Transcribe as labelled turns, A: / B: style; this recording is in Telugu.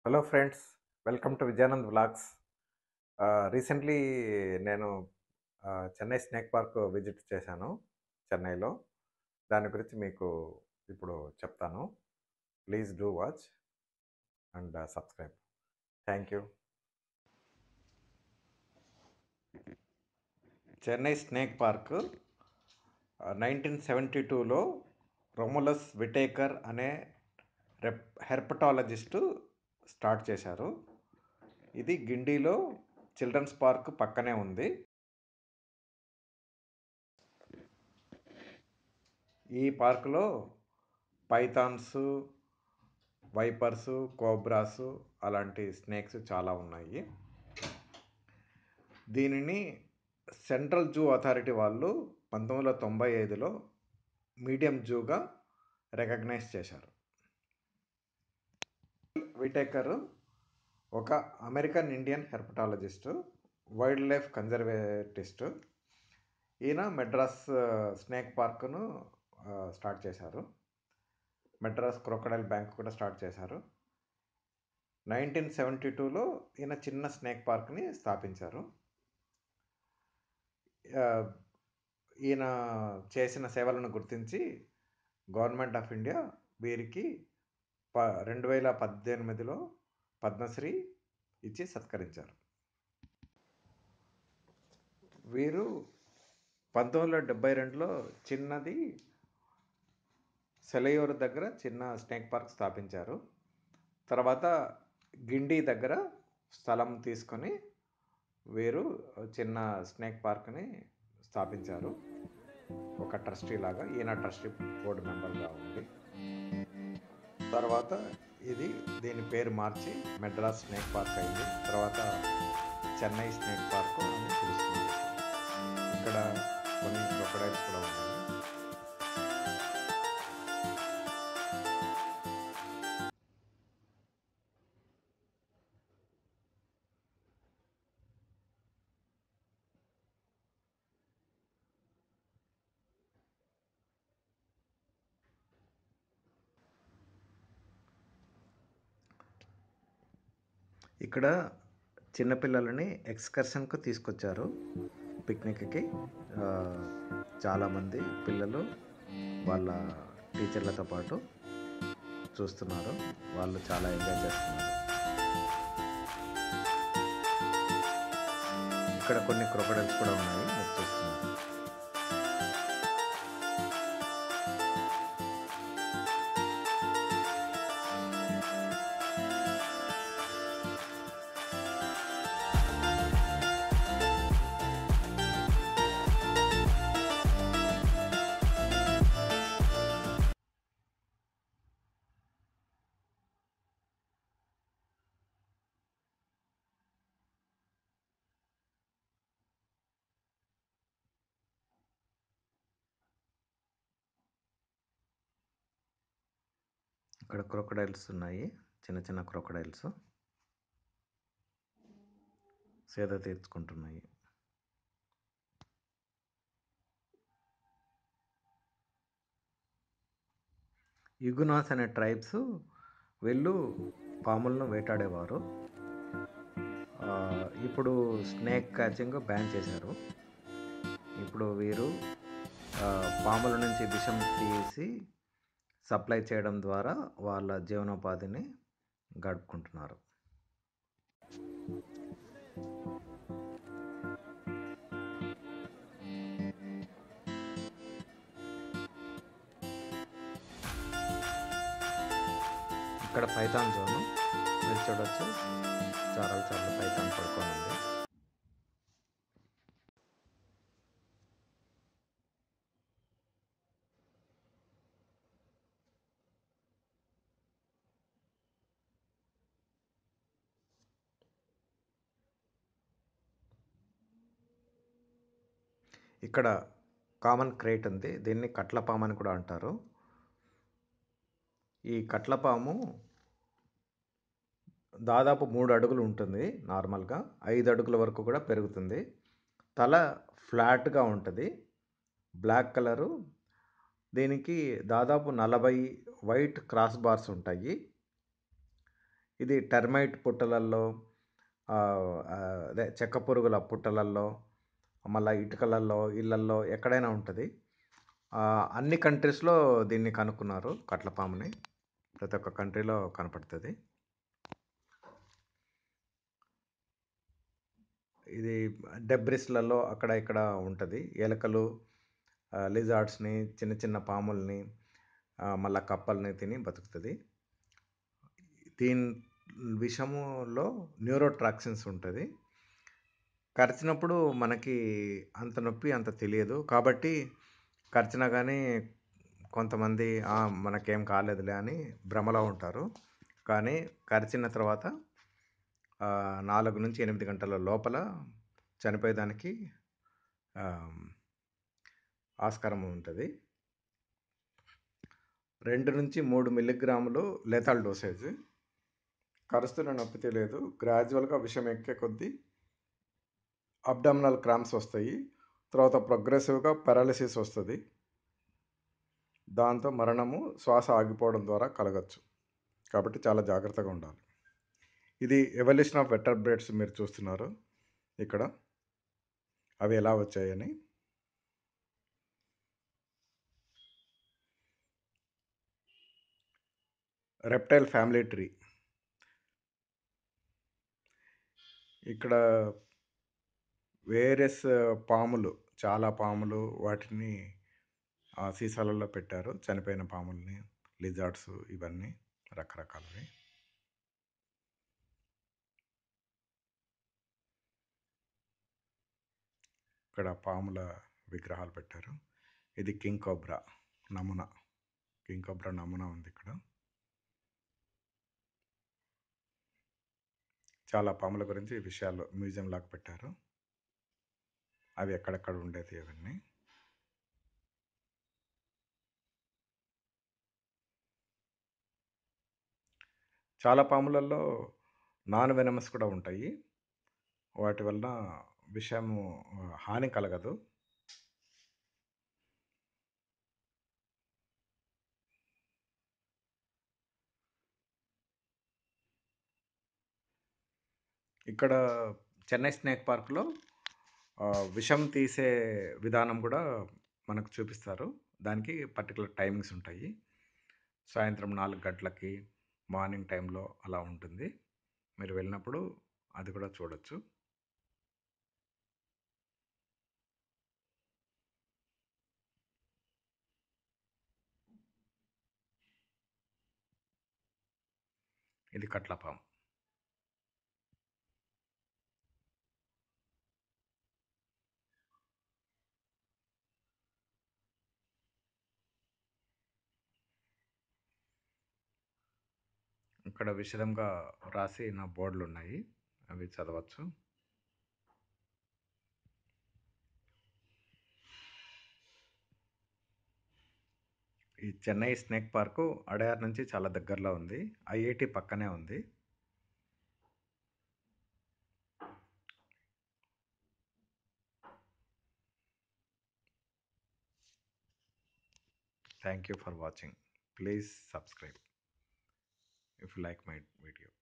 A: Hello friends welcome to Vijayanand vlogs recently నేను ఆ, చెన్నై స్నేక్ పార్క్ విజిట్ చేశాను చెన్నైలో దాని గురించి మీకు ఇప్పుడు చెప్తాను please do watch and subscribe thank you Chennai snake park nineteen seventy టూలో రొములస్ విటేకర్ అనే రెప్ హెర్పటాలజిస్టు స్టార్ట్ చేశారు ఇది గిండిలో చిల్డ్రన్స్ పార్క్ పక్కనే ఉంది ఈ పార్కులో పైథాన్స్ వైపర్స్ కోబ్రాస్ అలాంటి స్నేక్స్ చాలా ఉన్నాయి దీనిని సెంట్రల్ జూ అథారిటీ వాళ్ళు పంతొమ్మిది వందల తొంభై ఐదులో మీడియం జూగా రికగ్నైజ్ చేశారు విటేకర్ ఒక American Indian herpetologist wild life conservationist ఈయన మెడ్రాస్ స్నేక్ పార్క్ను స్టార్ట్ చేశారు మెడ్రాస్ క్రొకడైల్ బ్యాంక్ కూడా స్టార్ట్ చేశారు నైన్టీన్ సెవెంటీ టూలో ఈయన చిన్న స్నేక్ పార్క్ని స్థాపించారు ఆ, ఈయన చేసిన సేవలను గుర్తించి గవర్నమెంట్ ఆఫ్ ఇండియా వీరికి ప రెండు వేల పద్దెనిమిదిలో పద్మశ్రీ ఇచ్చి సత్కరించారు వీరు పంతొమ్మిది వందల డెబ్బై రెండులో చిన్నది సెలయూరు దగ్గర చిన్న స్నేక్ పార్క్ స్థాపించారు తర్వాత గిండి దగ్గర స్థలం తీసుకొని వీరు చిన్న స్నేక్ పార్క్ని స్థాపించారు ఒక ట్రస్టీ లాగా ఈయన ట్రస్టీ బోర్డు మెంబర్గా ఉంది తర్వాత ఇది దీని పేరు మార్చి మెడ్రాస్ స్నేక్ పార్క్ అయింది తర్వాత చెన్నై స్నేక్ పార్క్ అని పిలుస్తున్నారు ఇక్కడ కొన్ని క్రొకడైల్స్ కూడా ఉన్నాయి ఇక్కడ చిన్నపిల్లలని ఎక్స్కర్షన్కు తీసుకొచ్చారు పిక్నిక్కి ఆ, చాలామంది పిల్లలు వాళ్ళ టీచర్లతో పాటు చూస్తున్నారు వాళ్ళు చాలా ఎంజాయ్ చేస్తున్నారు ఇక్కడ కొన్ని క్రొకడైల్స్ కూడా ఉన్నాయి మీరు చూస్తున్నారు ఇక్కడ క్రొకడైల్స్ ఉన్నాయి చిన్న చిన్న క్రొకడైల్స్ సేద తీర్చుకుంటున్నాయి యుగునాస్ అనే ట్రైబ్స్ వీళ్ళు పాములను వేటాడేవారు ఆ, ఇప్పుడు స్నేక్ క్యాచింగ్ బ్యాన్ చేశారు ఇప్పుడు వీరు ఆ, పాముల నుంచి విషం తీసి సప్లై చేయడం ద్వారా వాళ్ళ జీవనోపాధిని గడుపుకుంటున్నారు ఇక్కడ పైథాన్ జోను మీరు చూడొచ్చు చాలా చాలా పైథాన్ పడుకొని ఉంది ఇక్కడ కామన్ క్రేట్ ఉంది దీన్ని కట్లపాము అని కూడా అంటారు ఈ కట్లపాము దాదాపు మూడు అడుగులు ఉంటుంది నార్మల్గా ఐదు అడుగుల వరకు కూడా పెరుగుతుంది తల ఫ్లాట్గా ఉంటుంది బ్లాక్ కలరు దీనికి దాదాపు నలభై వైట్ క్రాస్ బార్స్ ఉంటాయి ఇది టెర్మైట్ పుట్టలల్లో ఆహ్, ఆహ్, అదే చెక్క పురుగుల పుట్టలల్లో, మళ్ళా ఇటుకలల్లో, ఇళ్ళల్లో ఎక్కడైనా ఉంటది. ఆహ్, అన్ని కంట్రీస్‌లో దీన్ని కనుక్కున్నారు కట్లపాముని. ప్రతి ఒక్క కంట్రీలో కనపడుతది. ఇది డెబ్రిస్‌లలో అక్కడ ఇక్కడ ఉంటది. ఎలకలు, ఆహ్, లిజార్డ్స్‌ని, చిన్న చిన్న పాముల్ని, ఆహ్, మళ్ళా కప్పల్ని తిని బతుకుతది. దీని విషములో న్యూరోట్రాక్సిన్స్ ఉంటది. కరిచినప్పుడు మనకి అంత నొప్పి అంత తెలియదు. కాబట్టి కరిచినా గానీ కొంతమంది ఆ! మనకేం కాలేదులే అని భ్రమలో ఉంటారు. కానీ కరిచిన తర్వాత ఆహ్, 4-8 గంటల లోపల చనిపోయేదానికి ఆహ్, ఆస్కారం ఉంటది. 2-3 మిల్లీగ్రాములు లెథాల్ డోసేజ్. కరుస్తున్న నొప్పి తెలియదు. గ్రాడ్యువల్‌గా విషం ఎక్కే కొద్దీ అబ్డామినల్ క్రాంప్స్ వస్తాయి. తర్వాత ప్రోగ్రెసివ్‌గా పారాలిసిస్ వస్తది. దాంతో మరణము, శ్వాస ఆగిపోవడం ద్వారా కలగొచ్చు. కాబట్టి చాలా జాగ్రత్తగా ఉండాలి. ఇది ఎవల్యూషన్ ఆఫ్ వెర్టెబ్రేట్స్ మీరు చూస్తున్నారు ఇక్కడ. అవి ఎలా వచ్చాయని. Reptile family tree. ఇక్కడ వేరియస్ పాములు, చాలా పాములు వాటిని ఆ సీసాలలో పెట్టారు. చనిపోయిన పాముల్ని, లిజార్డ్స్ ఇవన్నీ రకరకాలవి. ఇక్కడ పాముల విగ్రహాలు పెట్టారు. ఇది కింగ్ కోబ్రా నమూనా. కింగ్ కోబ్రా నమూనా ఉందిక్కడ. చాలా పాముల గురించి విషయాలు మ్యూజియంలాగా పెట్టారు. అవి ఎక్కడెక్కడ ఉండేది అవన్నీ. చాలా పాములల్లో నాన్ వెనమస్ కూడా ఉంటాయి. వాటి వలన విషము హాని కలగదు. ఇక్కడ చెన్నై స్నేక్ పార్క్‌లో ఆహ్, విషం తీసే విధానం గూడా మనకు చూపిస్తారు. దానికి పర్టిక్యులర్ టైమింగ్స్ ఉంటాయి. సాయంత్రం 4 గంటలకి, మార్నింగ్ టైంలో అలా ఉంటుంది. మీరు వెళ్ళినప్పుడు అది కూడా చూడొచ్చు. ఇది కట్లపాము. ఇక్కడ విశదంగా రాసిన బోర్డులున్నాయి. అవి చదవచ్చు. ఈ చెన్నై స్నేక్ పార్కు అడయార్ నుంచి చాలా దగ్గరలో ఉంది. ఐఐటీ పక్కనే ఉంది. Thank you for watching. Please subscribe if you like my video.